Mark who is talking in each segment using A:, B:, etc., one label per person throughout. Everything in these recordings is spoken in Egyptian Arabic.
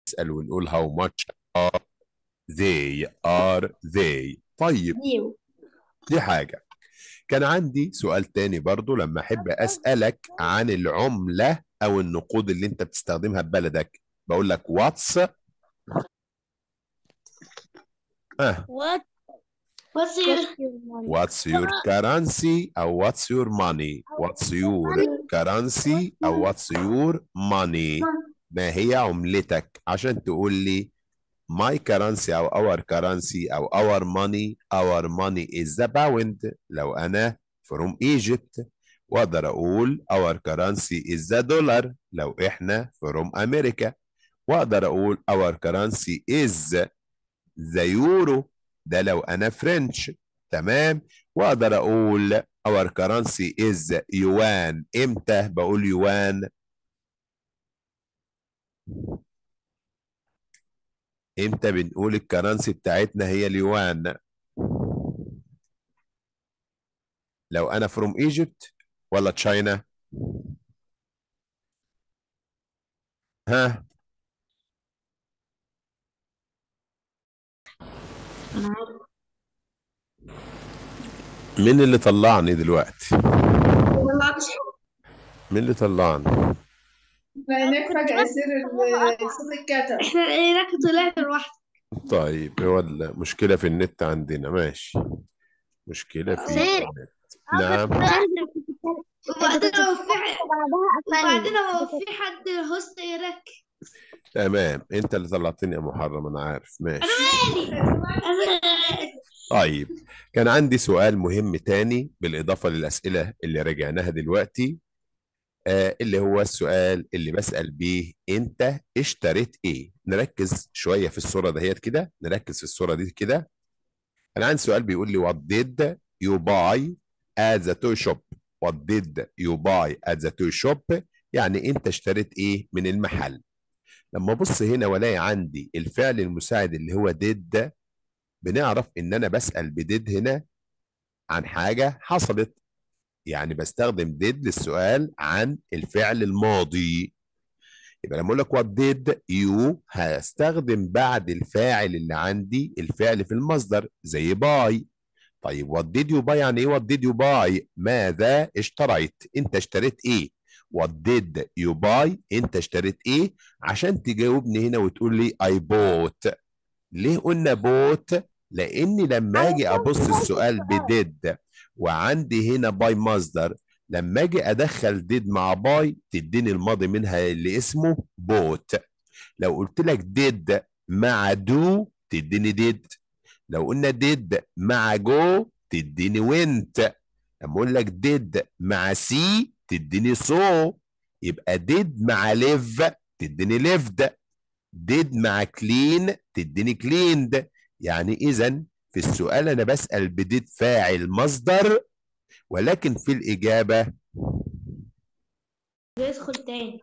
A: نسأل ونقول how much are they are they طيب
B: زيرو
A: دي حاجة كان عندي سؤال تاني برضو لما أحب أسألك عن العملة أو النقود اللي أنت بتستخدمها في بلدك بقول لك واتس آه
C: What
B: What's your
A: what's your currency أو what's your money what's your currency أو what's your money ما هي عملتك عشان تقول لي my currency أو our currency أو our money our money is the pound لو أنا from Egypt وأقدر أقول our currency is the dollar لو إحنا from America وأقدر أقول our currency is the euro ده لو أنا فرنش تمام وأقدر أقول our currency is يوان إمتى بقول يوان امتى بنقول الكرنسي بتاعتنا هي اليوان لو انا فروم ايجيبت ولا تشاينا ها
B: أنا عارف
A: مين اللي طلعني دلوقتي
D: طلعتش
A: مين اللي طلعني
D: لأنك فجأة يصير ال- صوت الكتب
B: احنا لقيناك طلعت لوحدك
A: طيب هو المشكلة في النت عندنا ماشي مشكلة في
C: سير.
A: النت نعم
B: وبعدين لو في ح- وبعدين
C: بعدها
B: لو في حد هوست يراك
A: تمام انت اللي طلعتني يا محرم انا عارف ماشي
B: أنا
A: طيب كان عندي سؤال مهم تاني بالإضافة للأسئلة اللي راجعناها دلوقتي آه اللي هو السؤال اللي بسأل بيه أنت اشتريت إيه؟ نركز شوية في الصورة دهيت كده نركز في الصورة دي كده أنا عندي سؤال بيقول لي what did you buy at the toy shop what did you buy at the toy shop يعني أنت اشتريت إيه من المحل لما أبص هنا وألاقي عندي الفعل المساعد اللي هو did بنعرف ان انا بسأل بديد هنا عن حاجة حصلت يعني بستخدم ديد للسؤال عن الفعل الماضي يبقى لما اقول لك what did you هستخدم بعد الفاعل اللي عندي الفعل في المصدر زي باي طيب what did you buy يعني ايه what did you buy ماذا اشتريت انت اشتريت ايه what did you buy انت اشتريت ايه عشان تجاوبني هنا وتقول لي I bought ليه قلنا بوت لاني لما اجي ابص السؤال بديد وعندي هنا باي مصدر لما اجي ادخل ديد مع باي تديني الماضي منها اللي اسمه بوت لو قلت لك ديد مع دو تديني ديد لو قلنا ديد مع جو تديني وينت لما اقول لك ديد مع سي تديني سو يبقى ديد مع ليف تديني ليفد ديد مع كلين تديني كليند يعني اذا في السؤال انا بسأل بديد فاعل مصدر ولكن في الإجابة
B: بيدخل تاني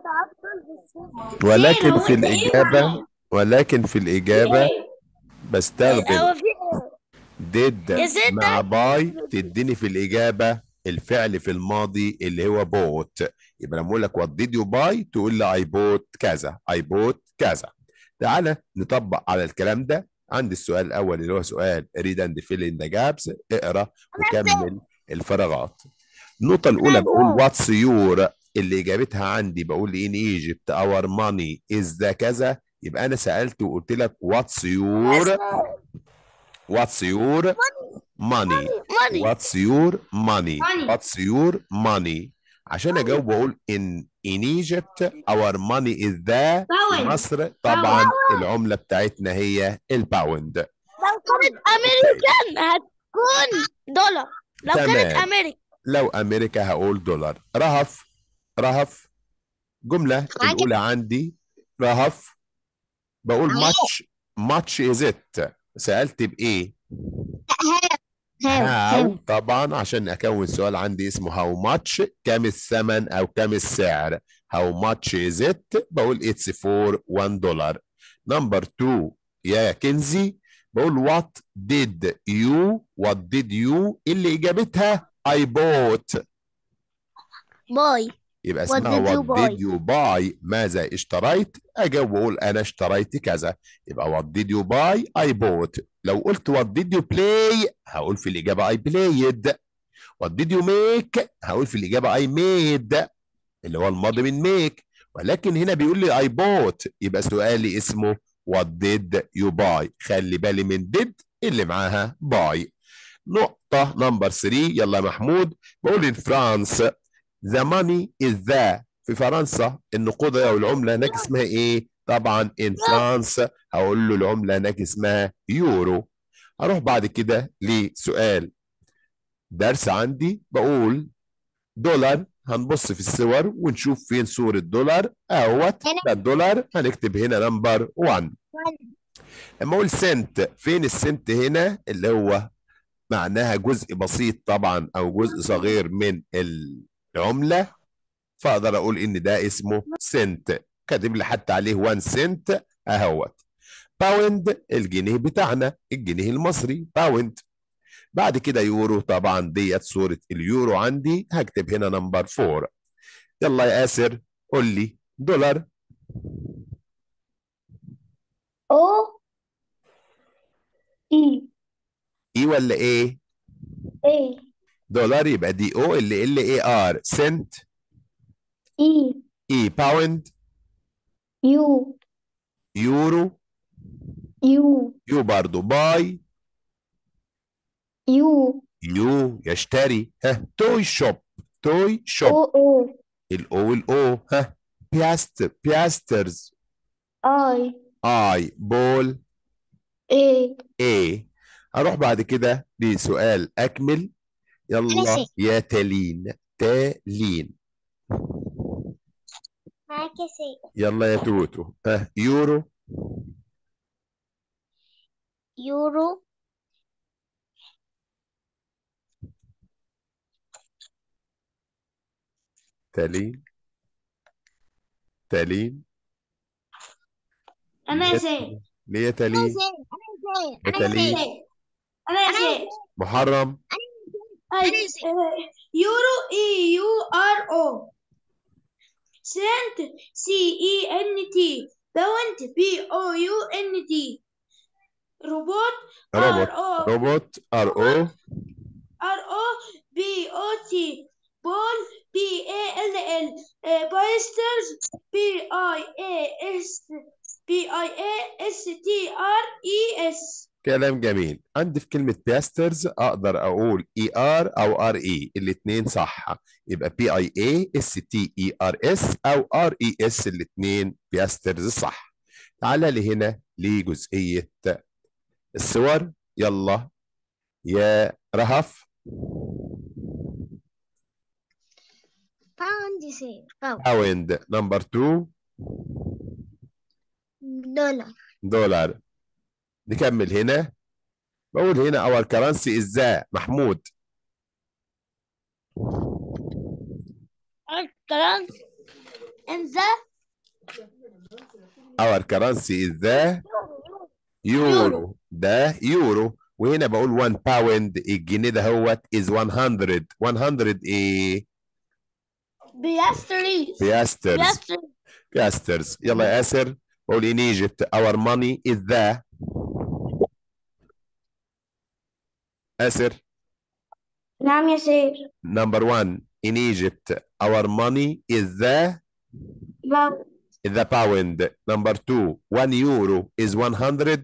A: ولكن
B: هو
A: في
B: أنت إيه
A: الإجابة
B: معايا؟
A: ولكن في الإجابة
C: هو
A: بستخدم
C: في
A: ديد
C: يا ستة.
A: مع باي تديني في الإجابة الفعل في الماضي اللي هو بوت يبقى لما أقول لك وات ديد يو باي تقول لي اي بوت كذا اي بوت كذا تعالى نطبق على الكلام ده عندي السؤال الأول اللي هو سؤال read and fill in the gaps اقرأ وكمل الفراغات النقطة الأولى بقول واتس يور اللي إجابتها عندي بقول in Egypt our money is the كذا يبقى أنا سألت وقلت لك واتس يور واتس يور money
C: ماني
A: What's your money?
B: Money.
A: What's your money? عشان اجاوب واقول in in Egypt our money is the في
B: باوند
A: مصر طبعا العملة بتاعتنا هي الباوند
C: لو كانت امريكان هتكون دولار لو
A: تمام.
C: كانت امريكا
A: لو امريكا هقول دولار رهف رهف جملة
C: معاك.
A: الاولى عندي رهف بقول much much is it سألت بايه هاو طبعا عشان اكون سؤال عندي اسمه هاو ماتش كام الثمن او كام السعر هاو ماتش از ات بقول اتس فور 1 دولار نمبر 2 يا كنزي بقول وات ديد يو وات ديد يو اللي اجابتها اي بوت
C: باي
A: يبقى
C: What
A: اسمها
C: did you
A: what did you buy ماذا اشتريت اجاوب واقول انا اشتريت كذا يبقى what did you buy I bought لو قلت what did you play هقول في الاجابه I played what did you make هقول في الاجابه I made اللي هو الماضي من make ولكن هنا بيقول لي I bought يبقى سؤالي اسمه what did you buy خلي بالي من did اللي معاها buy نقطة نمبر 3 يلا يا محمود بقول in France the money is the في فرنسا النقود او العملة هناك اسمها ايه؟ طبعا in France هقول له العملة هناك اسمها يورو هروح بعد كده لسؤال درس عندي بقول دولار هنبص في الصور ونشوف فين صورة دولار اهوت ده الدولار هنكتب هنا نمبر 1 لما اقول سنت فين السنت هنا اللي هو معناها جزء بسيط طبعا او جزء صغير من العملة فاقدر اقول ان ده اسمه سنت كاتب لي حتى عليه 1 سنت اهوت باوند الجنيه بتاعنا الجنيه المصري باوند بعد كده يورو طبعا ديت صورة اليورو عندي هكتب هنا نمبر 4 يلا يا آسر قول لي دولار
B: O E
A: اي ولا ايه
B: A
A: دولار يبقى دي او اللي ال اي ار سنت
B: E
A: اي باوند
B: U
A: يورو
B: U
A: يو برضو باي
B: U
A: يو يشتري ها توي شوب توي شوب
B: O O
A: الاو الاو ها بياستر بياسترز
B: I
A: اي بول
B: A
A: ايه هروح بعد كده لسؤال اكمل يلا
C: ماشي.
A: يا تالين تالين
C: معاك يا سيد
A: يلا يا توتو ها يورو
C: يورو
A: تالين تالين
B: أنا يا سيد
A: ليه يا تالين يا تالين
B: أنا يا سيد
A: محرم
B: أي يورو إي يو آر أو سنت سي إي إن تي باونت بي أو يو إن تي روبوت
A: روبوت
B: آر أو
A: روبوت ار او
B: ار او بي او تي بول بي اي ال ال بايسترز بي اي اي اس بي اي اي اس تي ار اي اس
A: كلام جميل عندي في كلمة بياسترز أقدر أقول إي آر أو آر إي الاتنين صح يبقى بي أي إي اس تي إي آر إس أو آر إي إس الاتنين بياسترز صح تعالى لي هنا لجزئية الصور يلا يا رهف
C: باوند يا سيد باوند
A: باوند نمبر 2
C: دولار
A: دولار نكمل هنا بقول هنا اور كرنسي ازاي محمود
C: الكلام in the
A: اور كرنسي ازاي يورو ده يورو وهنا بقول 1 باوند الجنيه ده هوت از 100 100 ايه
C: بيستريز
A: بياسترز
C: بيستريز
A: بياسترز يلا يا اسر بقول in Egypt our money is the اسر
B: نعم يا سير
A: number one in Egypt our money is the
B: باو
A: is the pound number two one euro is 100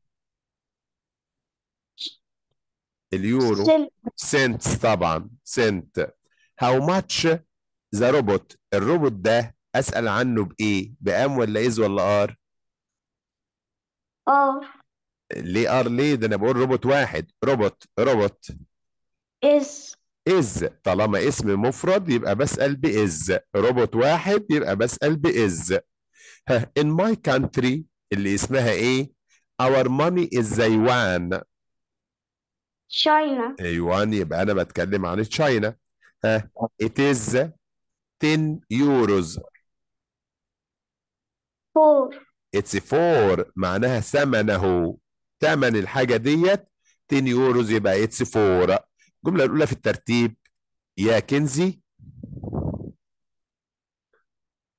A: اليورو
B: سن
A: سنتس طبعا سنت how much the robot الروبوت ده اسال عنه بايه بام ولا از ولا ار
B: ار
A: ليه ار ليه ده انا بقول روبوت واحد روبوت روبوت
B: اس
A: از طالما اسم مفرد يبقى بسأل بإز روبوت واحد يبقى بسأل بإز ها in my country اللي اسمها ايه our money is the yuan
B: شاينا
A: يوان يبقى انا بتكلم عن تشاينا ها it is 10 euros
B: فور
A: it's 4 معناها ثمنه ثمن الحاجة ديت 10 يوروز يبقى it's 4 الجملة الأولى في الترتيب يا كنزي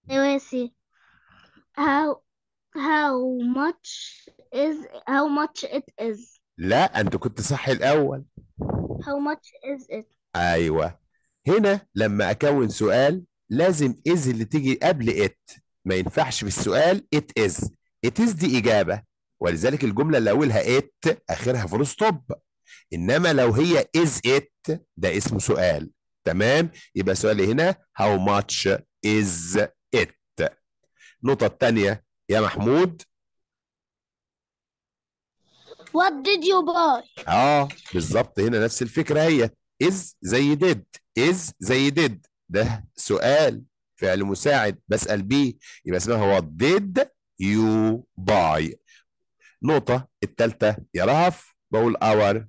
C: نواسي how how much is how much it is
A: لا انت كنت صح الاول
C: how much is it
A: ايوه هنا لما اكون سؤال لازم is اللي تيجي قبل it ما ينفعش في السؤال it is it is دي اجابه ولذلك الجمله اللي اولها it اخرها فول ستوب انما لو هي is it ده اسمه سؤال تمام يبقى سؤالي هنا how much is it النقطه الثانيه يا محمود
C: what did you buy
A: اه بالظبط هنا نفس الفكره هي is زي did is زي did ده سؤال فعل مساعد بسأل بيه يبقى اسمها what did you buy نقطة التالتة يا رهف بقول our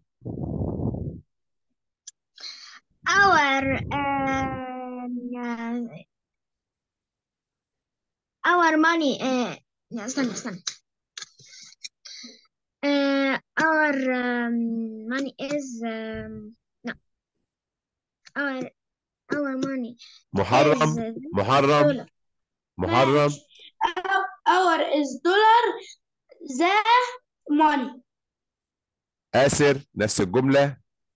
C: our um, our money uh, لا استنى استنى uh, our um, money is um, no our our money
A: محرم
C: is
A: محرم
C: dollar.
A: محرم
B: our is dollar the money
A: آسر نفس الجملة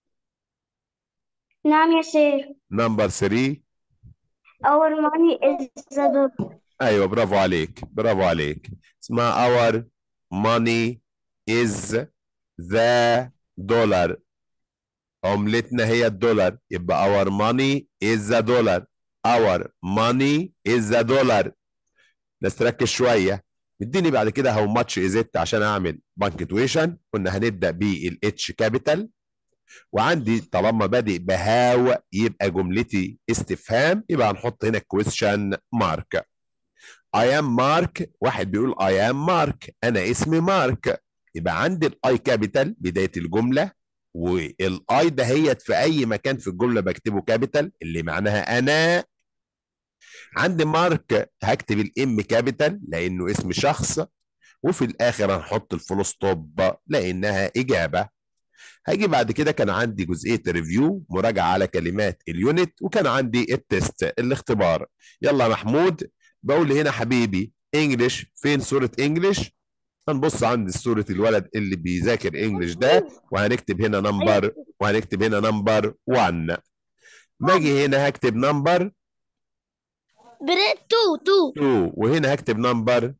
C: نعم يا سير
A: نمبر 3
C: our money is the dollar
A: ايوه برافو عليك برافو عليك اسمها our money is the dollar عملتنا هي الدولار يبقى our money is the dollar our money is the dollar بس تركز شويه اديني بعد كده how much is it عشان اعمل بانكتويشن قلنا هنبدا بالاتش كابيتال وعندي طالما بادئ بهاو يبقى جملتي استفهام يبقى هنحط هنا question mark I am Mark واحد بيقول I am Mark أنا اسمي مارك يبقى عندي الاي كابيتال بداية الجملة والاي دهيت في أي مكان في الجملة بكتبه كابيتال اللي معناها أنا عندي مارك هكتب الام كابيتال لأنه اسم شخص وفي الآخر هنحط الفول ستوب لأنها إجابة هاجي بعد كده كان عندي جزئية ريفيو مراجعة على كلمات اليونت وكان عندي التست الاختبار يلا يا محمود بقول هنا حبيبي انجلش فين صورة انجلش هنبص عند صورة الولد اللي بيذاكر انجلش ده وهنكتب هنا نمبر وهنكتب هنا نمبر 1 ما اجي هنا هكتب نمبر
C: بريد تو تو
A: 2 وهنا هكتب نمبر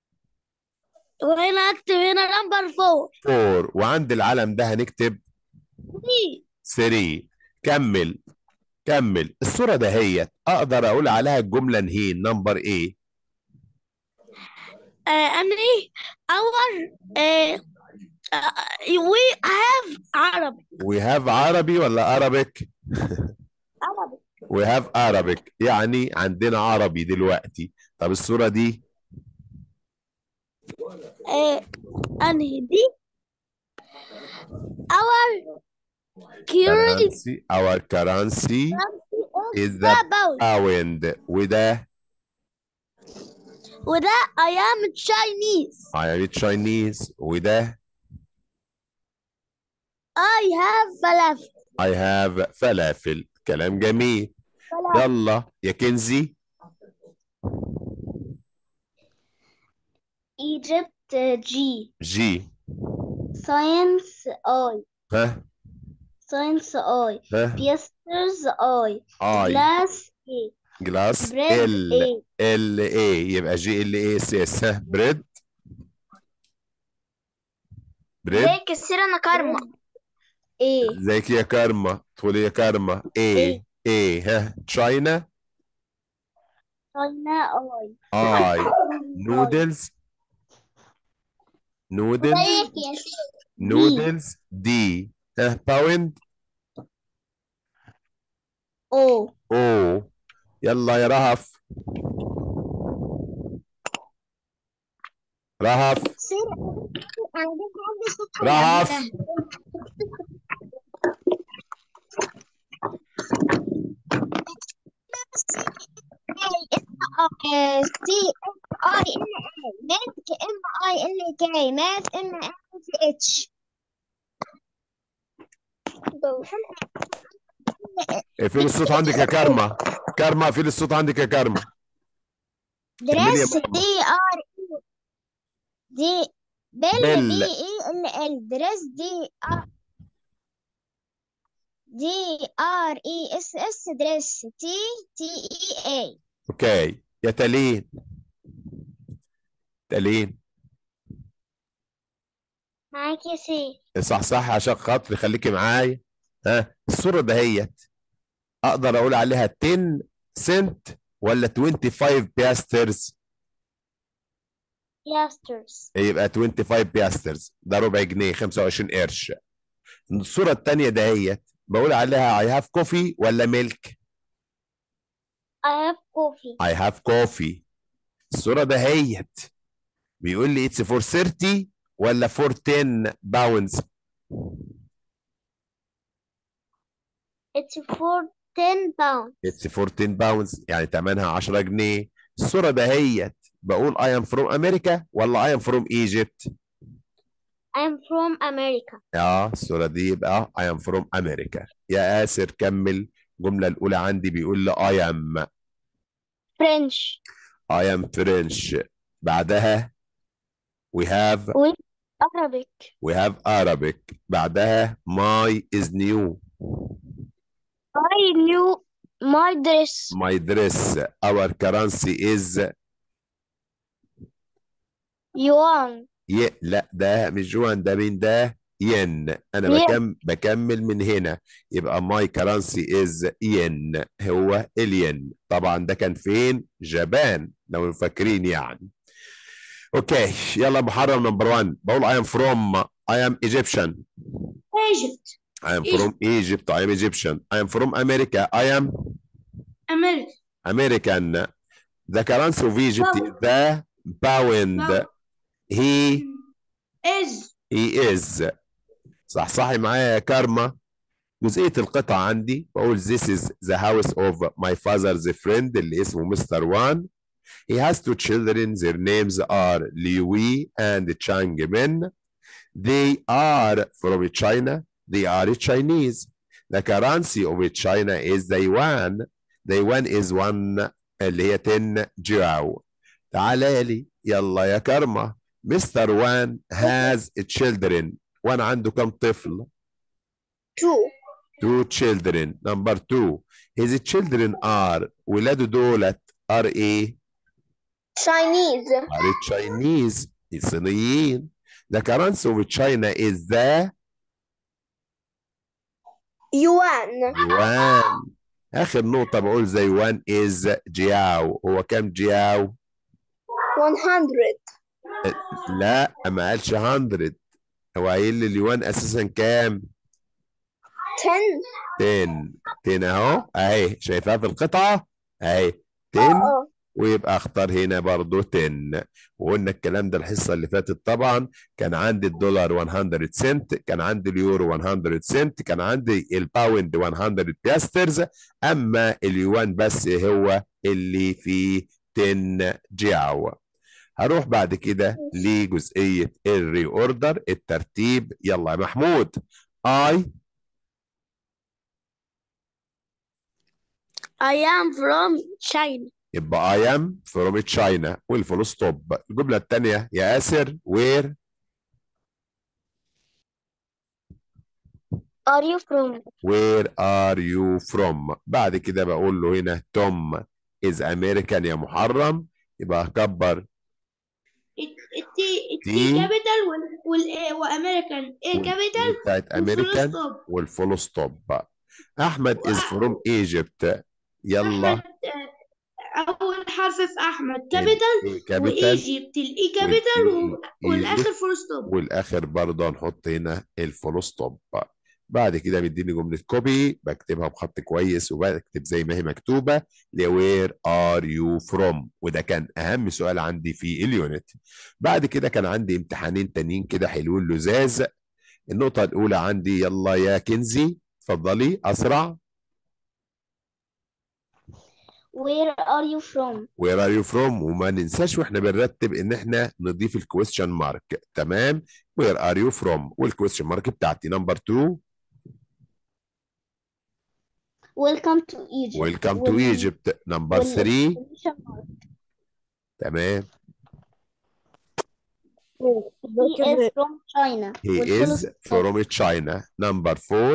C: وهنا اكتب هنا نمبر فور
A: 4 وعند العلم ده هنكتب 3 كمل كمل الصورة دهيت اقدر اقول عليها الجملة نهي نمبر ايه
C: أني our uh, we have Arabic
A: we have عربي ولا Arabic
C: Arabic
A: we have Arabic يعني عندنا عربي دلوقتي طب الصورة دي
C: uh, أنهي دي our currency
A: currency our currency is the
C: about
A: pound وده
C: وده I am Chinese
A: I am Chinese وده
C: I have falafel
A: I have فلافل كلام جميل يلا يا كنزي
C: Egypt uh, G
A: جي
C: Science I
A: ها
C: Science I
A: ها
C: Pastors I
A: اي
C: Glass A
A: جلاس
C: Bread
A: ال
C: A
A: ال اي يبقى جي ال اي اس اس ها بريد بريد
C: ازيك السيرة أنا كارما A
A: ازيك يا كارما ادخلي يا كارما اي اي ها تشاينا
C: China I
A: اي نودلز نودلز
C: ازيك يا
A: نودلز دي ها باوند
C: O
A: او يلا يا رهف رهف رهف
C: C I N A ماسك M I N K ماس M A C H
A: اقفل الصوت عندك يا كارما كارما اقفل الصوت عندك يا كارما
C: دريس
A: ماما.
C: دي ار دي بيل
A: بيل.
C: بي اي ال ال دريس دي ار دي ار اي اس اس دريس تي تي اي اي
A: اوكي يا تالين تالين
C: معاك يا سي
A: صح صح عشان خاطري خليكي معايا ها الصورة دهيت اقدر اقول عليها 10 سنت ولا 25 بياسترز
C: ياسترز
A: يبقى 25 بياسترز ده ربع جنيه 25 قرش الصورة التانية دهيت بقول عليها I have coffee ولا ميلك
C: I have coffee
A: I have coffee الصورة دهيت بيقول لي it's for 30 ولا for 10 pounds
C: it's for 10 pounds
A: it's for 10 pounds يعني تمنها 10 جنيه الصورة دهيت بقول I am from America ولا I am from Egypt
C: I'm from America
A: اه الصورة دي يبقى I am from America يا آسر كمل الجملة الأولى عندي بيقول لي I am
C: French
A: I am French بعدها we have
C: Arabic
A: we have Arabic بعدها my is new
C: I knew my dress
A: my dress our currency is
C: yuan
A: ي... لا ده مش جوان ده مين ده ين انا
C: ين.
A: بكم... بكمل من هنا يبقى my currency is ين هو الين طبعا ده كان فين جابان لو فاكرين يعني اوكي يلا محرم نمبر 1 بقول I am from I am Egyptian
B: Egypt
A: I am from Egypt I am Egyptian I am from America I am
B: America
A: American the currency of Egypt is the pound
B: Pound.
A: he
B: is
A: he is صح صحي معايا يا كارما جزئية القطعة عندي بقول this is the house of my father's friend اللي اسمه مستر وان he has two children their names are Liu and Chang Min they are from China they are Chinese the currency of China is the yuan the yuan is one اللي هي 10 جاو تعالى لي يلا يا كرمة مستر وان has children وان عنده كم طفل
C: two
A: two children number two his children are ولاده دولت are ايه
C: Chinese
A: are Chinese الصينيين the currency of China is the
C: yuan
A: yuan آخر نقطة بقول the yuan is جياو هو كم جياو
C: 100
A: لا ما قالش 100 هو قايل لي اليوان أساسا كام
C: 10
A: 10 10 اهو اهي شايفاها في القطعة اهي 10
C: اه
A: ويبقى اختار هنا برضو 10 وقلنا الكلام ده الحصة اللي فاتت طبعا كان عندي الدولار 100 سنت كان عندي اليورو 100 سنت كان عندي الباوند 100 بياسترز اما اليوان بس هو اللي فيه 10 جاو هروح بعد كده لجزئية الري اوردر الترتيب يلا يا محمود اي
C: I am from China
A: يبقى I am from China والفول ستوب الجملة الثانية يا آسر where
C: are you from
A: where are you from بعد كده بقول له هنا توم is American يا محرم يبقى هكبر
B: التي
A: تي.
B: التي كابيتال وال وامريكان ايه كابيتال
A: بتاعت أمريكان والفول ستوب أحمد is from Egypt يلا
B: اول حرف في احمد كابيتال
A: كابيتال
B: وايجيبت الاي كابيتال و- والاخر فول ستوب
A: والاخر برضه هنحط هنا الفول ستوب بعد كده مديني جمله كوبي بكتبها بخط كويس وبكتب زي ما هي مكتوبه لوير ار يو فروم وده كان اهم سؤال عندي في اليونت بعد كده كان عندي امتحانين تانيين كده حلوين لزاز النقطه الاولى عندي يلا يا كنزي اتفضلي اسرع
C: where are you from
A: وير ار يو فروم وما ننساش واحنا بنرتب ان احنا نضيف الكويستشن مارك تمام وير ار يو فروم والكويستشن مارك بتاعتي نمبر 2
C: welcome to Egypt
A: ويلكم تو
C: وال-
A: ايجيبت نمبر
C: وال-
A: 3
C: exclamation mark.
A: تمام
C: He is from China
A: he is from China number four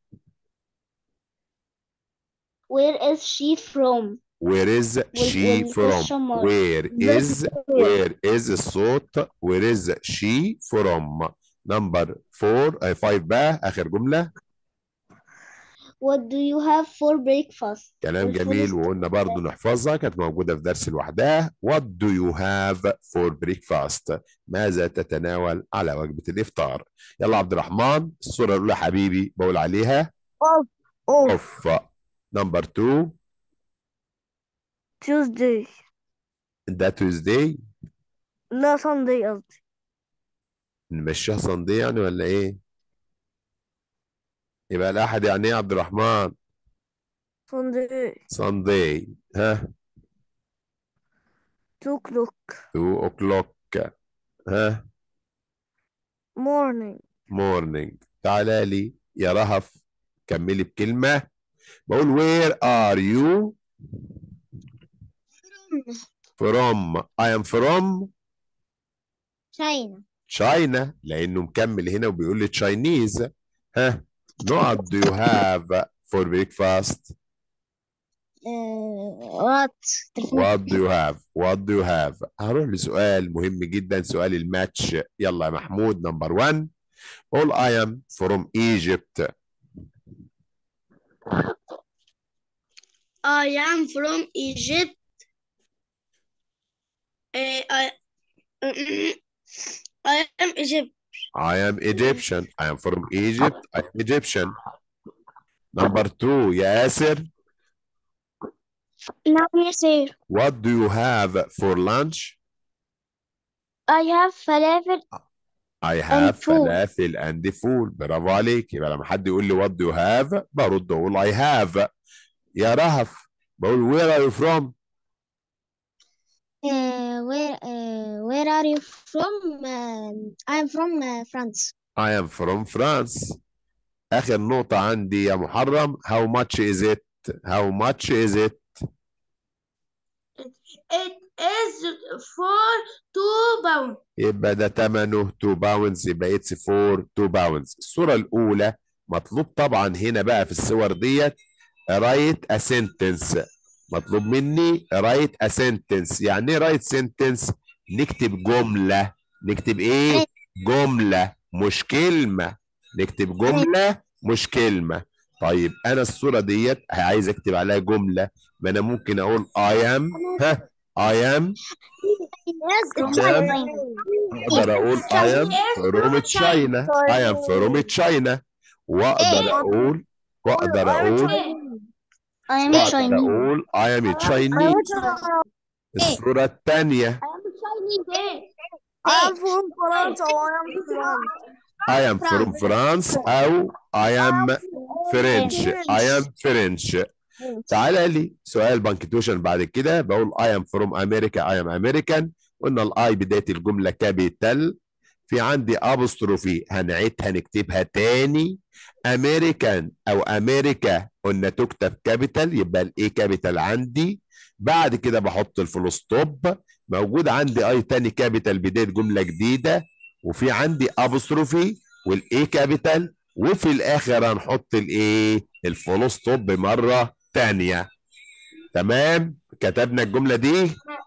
C: Where is she from?
A: where is she
C: وال-
A: from
C: والquestion mark.
A: where is where is الصوت where is she from number four uh, five بقى آخر جملة
C: What do you have for breakfast?
A: كلام
C: والفول
A: جميل
C: است-
A: وقلنا برضو نحفظها كانت موجودة في درس لوحدها what do you have for breakfast ماذا تتناول على وجبة الإفطار يلا عبد الرحمن الصورة الأولى حبيبي بقول عليها
C: Off.
A: off number two
E: Tuesday
A: ده Tuesday
E: لا Sunday قصدي
A: نمشيها صندي يعني ولا إيه يبقى الأحد يعني إيه يا عبد الرحمن
E: Sunday
A: Sunday ها
E: two o'clock
A: 2 o'clock ها
E: morning
A: morning تعالى لي يا رهف كملي بكلمة بقول where are you from I am from
C: China.
A: China لأنه مكمل هنا وبيقول لي Chinese ها نقط do you have for breakfast
C: Uh, what?
A: what do you have what do you have هروح لسؤال مهم جدا سؤال الماتش يلا يا محمود نمبر 1 قول I am from Egypt
B: I am from Egypt. Uh, I, I am Egypt.
A: I am Egyptian. I am from Egypt. I am Egyptian. Number two, ياسر.
C: No, yes, sir.
A: What do you have for lunch?
C: I have falafel.
A: I have
C: food.
A: فلافل and فول. برافو عليك. يبقى لما حد يقول لي what do you have برد اقول I have. يا رهف بقول where are you from?
C: Uh, where, uh, where are you from? Um I'm from uh, France.
A: I am from France. آخر نقطة عندي يا محرم how much is it? How much is it?
B: It is for two pounds.
A: يبقى ده ثمنه 2 باوندز يبقى اتس فور 2 باوندز الصورة الأولى مطلوب طبعا هنا بقى في الصور ديت رايت ا سنتنس مطلوب مني رايت ا سنتنس يعني ايه رايت سنتنس نكتب جملة نكتب ايه جملة مش كلمة نكتب جملة مش كلمة طيب انا الصورة ديت عايز اكتب عليها جملة ما انا ممكن اقول I am ها I am
C: Yes,
A: it's China. اقدر اقول I am from China I am from China واقدر اقول واقدر اقول
C: I am
A: واقدر
C: Chinese.
A: اقول I am Chinese الصورة الثانية
E: I am from France or I am
A: I
E: from
A: am from France أو I am French I am French تعالى لي سؤال بانكتوشن بعد كده بقول I am from America I am American قلنا الاي بداية الجملة كابيتال في عندي ابوستروفي هنعيدها نكتبها تاني امريكان او امريكا قلنا تكتب كابيتال يبقى الاي كابيتال عندي بعد كده بحط الفول ستوب موجود عندي اي تاني كابيتال بداية جملة جديدة وفي عندي ابوستروفي والاي كابيتال وفي الاخر هنحط الايه الفول ستوب مرة تانية تمام كتبنا الجملة دي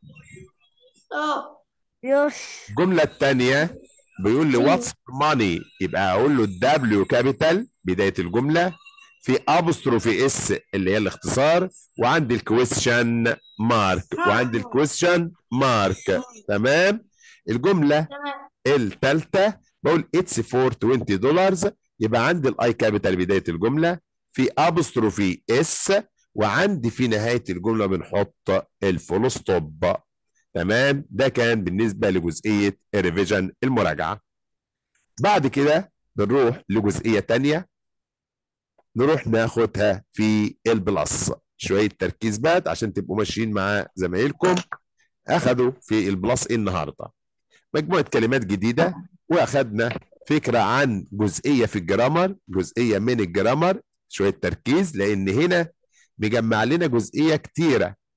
B: اه
E: يش
A: الجملة الثانية بيقول لي واتس ماني يبقى اقول له الدبليو كابيتال بداية الجملة في ابوستروفي اس اللي هي الاختصار وعندي الكويستشن مارك وعندي الكويستشن مارك تمام الجملة
B: تمام
A: الثالثة بقول اتس فور 20 دولار يبقى عندي الاي كابيتال بداية الجملة في ابوستروفي اس وعندي في نهاية الجملة بنحط الفول ستوب تمام ده كان بالنسبة لجزئية الريفيجن المراجعة بعد كده بنروح لجزئية تانية نروح ناخدها في البلس شوية تركيز بقى عشان تبقوا ماشيين مع زمايلكم أخدوا في البلس إيه النهاردة مجموعة كلمات جديدة وأخدنا فكرة عن جزئية في الجرامر جزئية من الجرامر شوية تركيز لأن هنا مجمع لنا جزئية كتيرة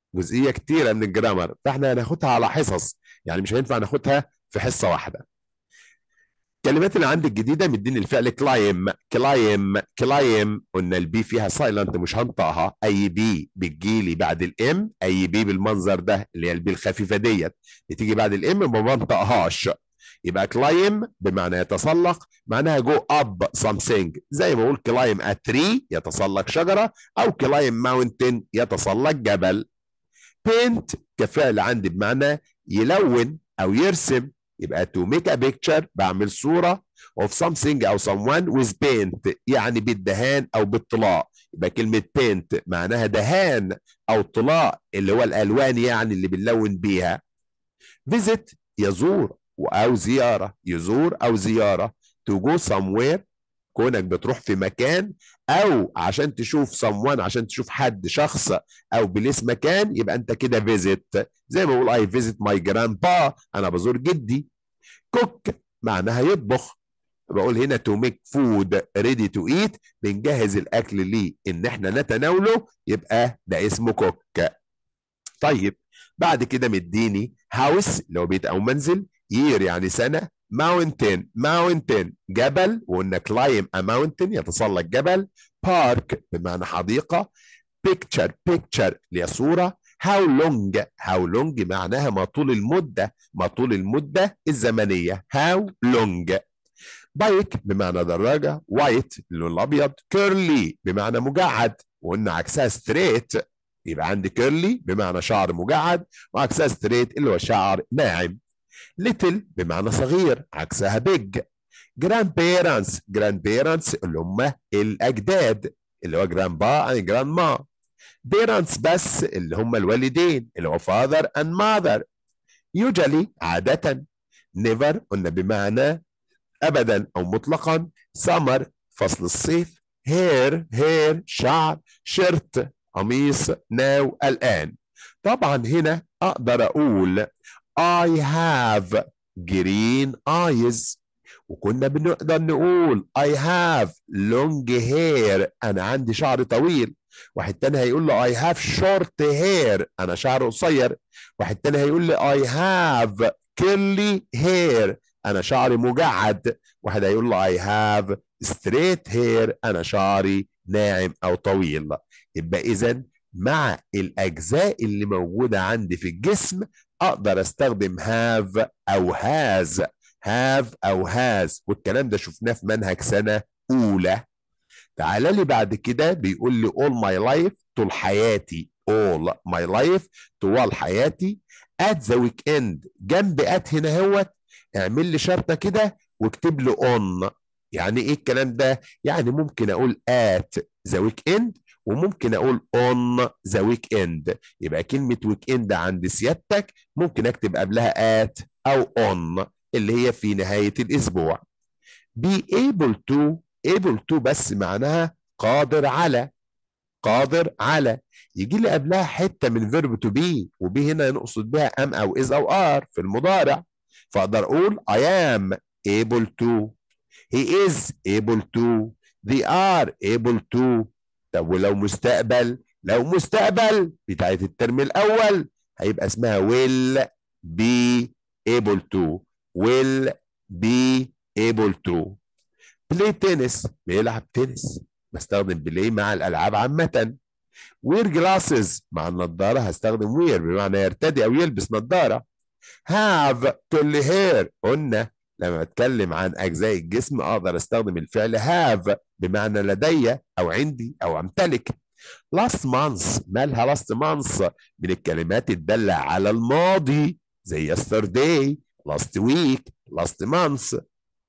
A: جزئيه كتيره من الجرامر فاحنا هناخدها على حصص يعني مش هينفع ناخدها في حصه واحده الكلمات اللي عندك جديده مديني الفعل كلايم كلايم كلايم قلنا البي فيها سايلنت مش هنطقها اي بي بتجيلي بعد الام اي بي بالمنظر ده اللي هي البي الخفيفه ديت بتيجي بعد الام ما بنطقهاش يبقى كلايم بمعنى يتسلق معناها جو اب something زي ما بقول كلايم ا تري يتسلق شجره او كلايم ماونتن يتسلق جبل بينت كفعل عندي بمعنى يلون او يرسم يبقى to make a picture بعمل صورة of something أو someone with paint يعني بالدهان أو بالطلاء يبقى كلمة paint معناها دهان أو طلاء اللي هو الألوان يعني اللي بنلون بيها visit يزور أو زيارة يزور أو زيارة to go somewhere كونك بتروح في مكان او عشان تشوف someone عشان تشوف حد شخص او بليس مكان يبقى انت كده فيزيت زي ما بقول اي فيزيت ماي جراند با انا بزور جدي كوك معناها يطبخ بقول هنا تو ميك فود ريدي تو ايت بنجهز الاكل ليه ان احنا نتناوله يبقى ده اسمه كوك طيب بعد كده مديني هاوس اللي هو بيت او منزل يير يعني سنه ماونتن ماونتن جبل وقلنا كلايم ا ماونتن يتسلق جبل بارك بمعنى حديقه بيكتشر بيكتشر اللي هي صوره هاو لونج هاو لونج معناها ما طول المده ما طول المده الزمنيه هاو لونج بايك بمعنى دراجه وايت اللون الابيض كيرلي بمعنى مجعد وقلنا عكسها ستريت يبقى عندي كيرلي بمعنى شعر مجعد وعكسها ستريت اللي هو شعر ناعم ليتل بمعنى صغير عكسها بيج جراند بيرنتس جراند بيرنتس اللي هم الاجداد اللي هو جراند با يعني جراند ما بيرنتس بس اللي هم الوالدين اللي هو father and mother usually عادة never قلنا بمعنى أبدا أو مطلقا summer فصل الصيف hair hair شعر شرت قميص now الآن طبعا هنا أقدر أقول I have green eyes وكنا بنقدر نقول I have long hair أنا عندي شعر طويل واحد تاني هيقول له I have short hair أنا شعر قصير واحد تاني هيقول لي I have curly hair أنا شعري مجعد واحد هيقول له I have straight hair أنا شعري ناعم أو طويل يبقى إذا مع الأجزاء اللي موجودة عندي في الجسم أقدر أستخدم have أو has have أو has والكلام ده شفناه في منهج سنة أولى تعالى لي بعد كده بيقول لي all my life طول حياتي all my life طوال حياتي at the weekend جنب at هنا هوت اعمل لي شرطه كده واكتب لي on يعني ايه الكلام ده؟ يعني ممكن اقول at the weekend وممكن اقول on the weekend يبقى كلمه weekend عند سيادتك ممكن اكتب قبلها at او on اللي هي في نهايه الاسبوع. be able to able to بس معناها قادر على قادر على يجي لي قبلها حته من فيرب تو بي وبي هنا نقصد بها ام او از او ار في المضارع فاقدر اقول I am able to he is able to they are able to طب ولو مستقبل لو مستقبل بتاعت الترم الاول هيبقى اسمها will be able to will be able to بلاي تنس بيلعب تنس بستخدم بلاي مع الالعاب عامه وير جلاسز مع النضاره هستخدم وير بمعنى يرتدي او يلبس نضاره هاف كل هير قلنا لما اتكلم عن اجزاء الجسم اقدر استخدم الفعل هاف بمعنى لدي او عندي او امتلك last month مالها last month من الكلمات الدالة على الماضي زي yesterday last week last month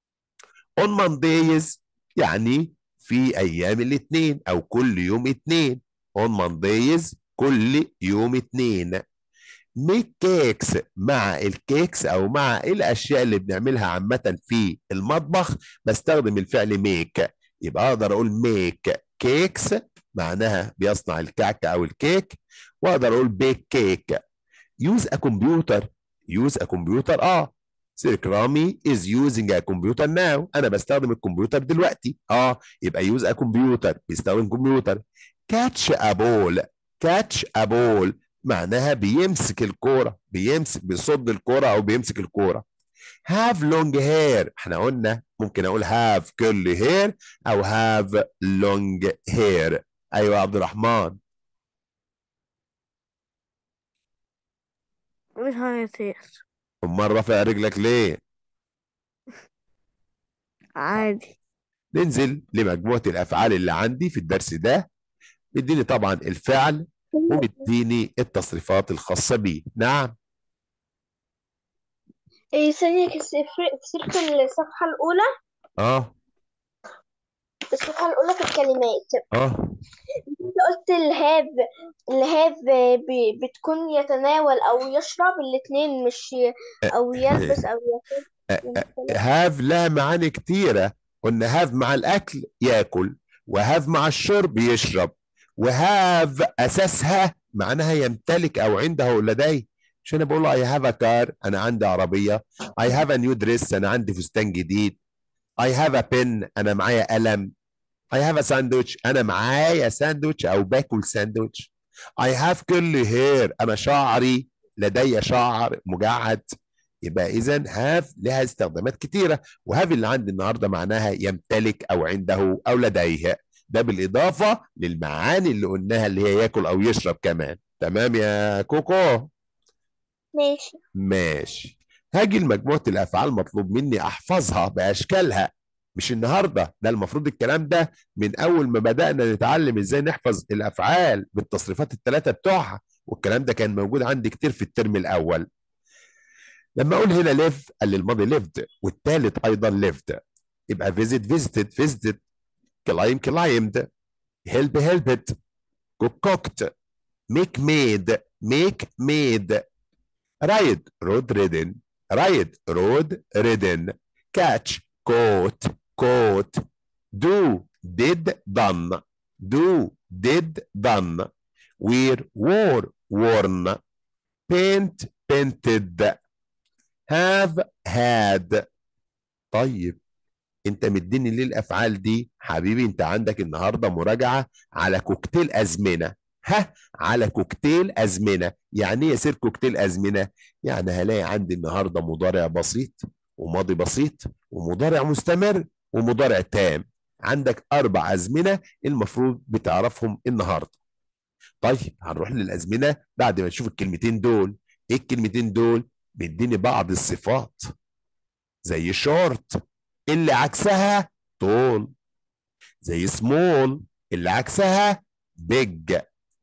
A: on Mondays يعني في أيام الاثنين أو كل يوم اثنين on Mondays كل يوم اثنين ميك كيكس مع الكيكس أو مع الأشياء اللي بنعملها عامة في المطبخ بستخدم الفعل ميك يبقى أقدر أقول ميك كيكس معناها بيصنع الكعكة أو الكيك وأقدر أقول بيك كيك يوز أ كمبيوتر يوز أ كمبيوتر آه سير رامي is using a computer now انا بستخدم الكمبيوتر دلوقتي اه يبقى use a computer بيستخدم كمبيوتر catch a ball catch a ball معناها بيمسك الكوره بيمسك بيصد الكوره او بيمسك الكوره have long hair احنا قلنا ممكن اقول have curly hair او have long hair ايوه يا عبد الرحمن
E: مش هيطير
A: امال رافع رجلك ليه
E: عادي
A: ننزل لمجموعة الأفعال اللي عندي في الدرس ده بيديني طبعا الفعل وبيديني التصريفات الخاصة بيه نعم
B: إيه ثانية كسر- كسرت الصفحة الأولى
A: اه
B: الصفحة الأولى في الكلمات
A: اه
B: أنت قلت الهاف الهاف ب- بتكون يتناول أو يشرب الاتنين مش ي- أو يلبس أو ياكل
A: هاف لها معاني كتيرة قلنا هاف مع الأكل ياكل وهاف مع الشرب يشرب وهاف أساسها معناها يمتلك أو عنده أو لديه مش أنا بقول I have a car أنا عندي عربية I have a new dress أنا عندي فستان جديد I have a pen أنا معايا قلم I have a sandwich أنا معايا ساندوتش أو باكل ساندوتش I have curly hair أنا شعري لدي شعر مجعد يبقى إذا have لها استخدامات كتيرة وهاف اللي عندي النهاردة معناها يمتلك أو عنده أو لديه ده بالإضافة للمعاني اللي قلناها اللي هي ياكل أو يشرب كمان تمام يا كوكو
B: ماشي
A: ماشي هاجي لمجموعة الأفعال مطلوب مني أحفظها بأشكالها مش النهاردة ده المفروض الكلام ده من أول ما بدأنا نتعلم إزاي نحفظ الأفعال بالتصريفات الثلاثة بتوعها والكلام ده كان موجود عندي كتير في الترم الأول لما أقول هنا ليف قال لي الماضي ليفد والثالث أيضا ليفد يبقى فيزيت فيزيتد فيزيتد كلايم كلايمد هيلب هيلبت كوك كوكت ميك ميد ميك ميد رايد رود ريدن رايد رود ريدن كاتش كوت كوت دو ديد done do did done wear wore worn paint painted have had طيب انت مديني ليه الافعال دي حبيبي انت عندك النهارده مراجعه على كوكتيل ازمنه ها على كوكتيل ازمنه يعني ايه يصير كوكتيل ازمنه يعني هلاقي عندي النهارده مضارع بسيط وماضي بسيط ومضارع مستمر ومضارع تام عندك اربع ازمنه المفروض بتعرفهم النهارده طيب هنروح للازمنه بعد ما نشوف الكلمتين دول ايه الكلمتين دول بيديني بعض الصفات زي شورت اللي عكسها طول زي سمول اللي عكسها بيج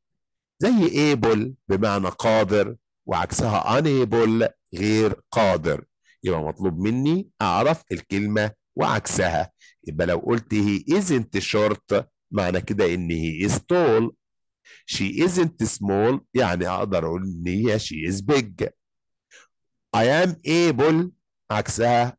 A: زي ايبل بمعنى قادر وعكسها unable غير قادر يبقى مطلوب مني اعرف الكلمه وعكسها يبقى لو قلت هي isn't short معنى كده ان هي is tall she isn't small يعني اقدر اقول ان هي she is big I am able عكسها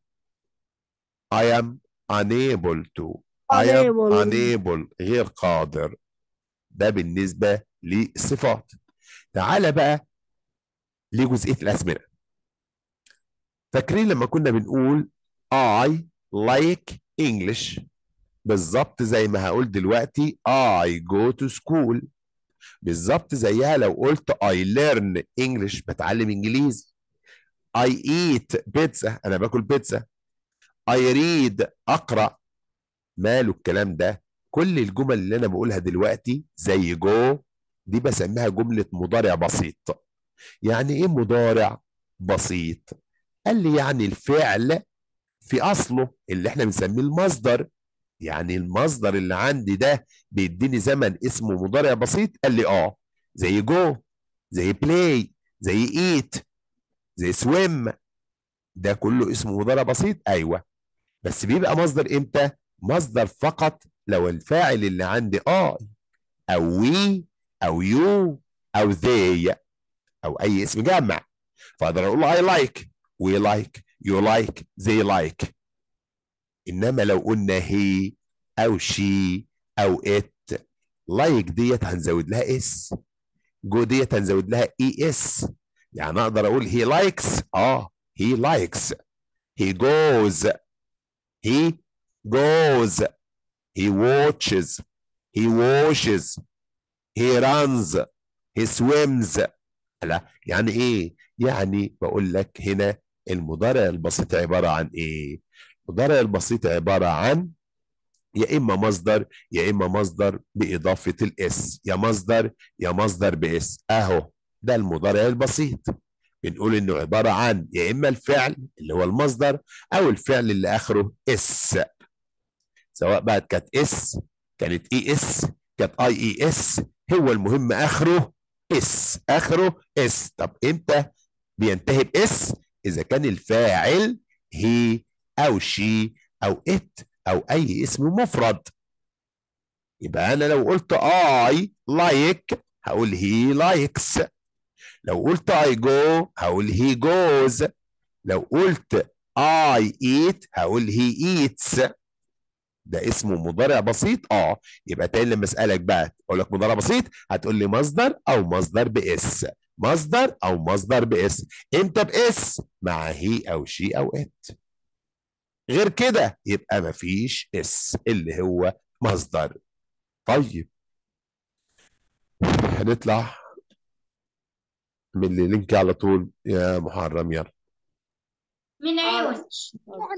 A: I am unable to I am
E: Unable.
A: unable غير قادر ده بالنسبة للصفات تعال بقى لجزئية الأزمنة فاكرين لما كنا بنقول I like English بالظبط زي ما هقول دلوقتي I go to school بالظبط زيها لو قلت I learn English بتعلم إنجليزي I eat بيتزا أنا باكل بيتزا I read أقرأ ماله الكلام ده كل الجمل اللي أنا بقولها دلوقتي زي جو دي بسميها جملة مضارع بسيط يعني إيه مضارع بسيط قال لي يعني الفعل في أصله اللي إحنا بنسميه المصدر يعني المصدر اللي عندي ده بيديني زمن اسمه مضارع بسيط قال لي اه زي جو زي بلاي زي ايت زي سويم ده كله اسمه مضارع بسيط ايوه بس بيبقى مصدر امتى مصدر فقط لو الفاعل اللي عندي اي او وي او يو او they او اي اسم جمع فاقدر اقول I like we like you like they like انما لو قلنا هي او شي او ات لايك ديت هنزود لها اس جو ديت هنزود لها اي اس يعني اقدر اقول هي لايكس اه هي لايكس he goes he goes he watches he washes he runs he swims لا يعني ايه يعني بقول لك هنا المضارع البسيط عبارة عن ايه المضارع البسيط عبارة عن يا اما مصدر يا اما مصدر باضافة الاس يا مصدر يا مصدر باس اهو ده المضارع البسيط بنقول انه عبارة عن يا اما الفعل اللي هو المصدر او الفعل اللي اخره اس سواء بقى كانت اس كانت اي اس كانت اي اي اس هو المهم اخره اس اخره اس طب امتى بينتهي باس اذا كان الفاعل هي او شي او ات او اي اسم مفرد يبقى انا لو قلت اي لايك هقول هي لايكس لو قلت اي جو هقول هي جوز لو قلت اي ايت هقول هي ايتس ده اسمه مضارع بسيط اه يبقى تاني لما اسالك بقى اقول لك مضارع بسيط هتقول لي مصدر او مصدر باس مصدر او مصدر باس امتى باس مع هي او شي او ات غير كده يبقى مفيش اس اللي هو مصدر طيب هنطلع من اللينك على طول يا محرم يلا
B: من عيونك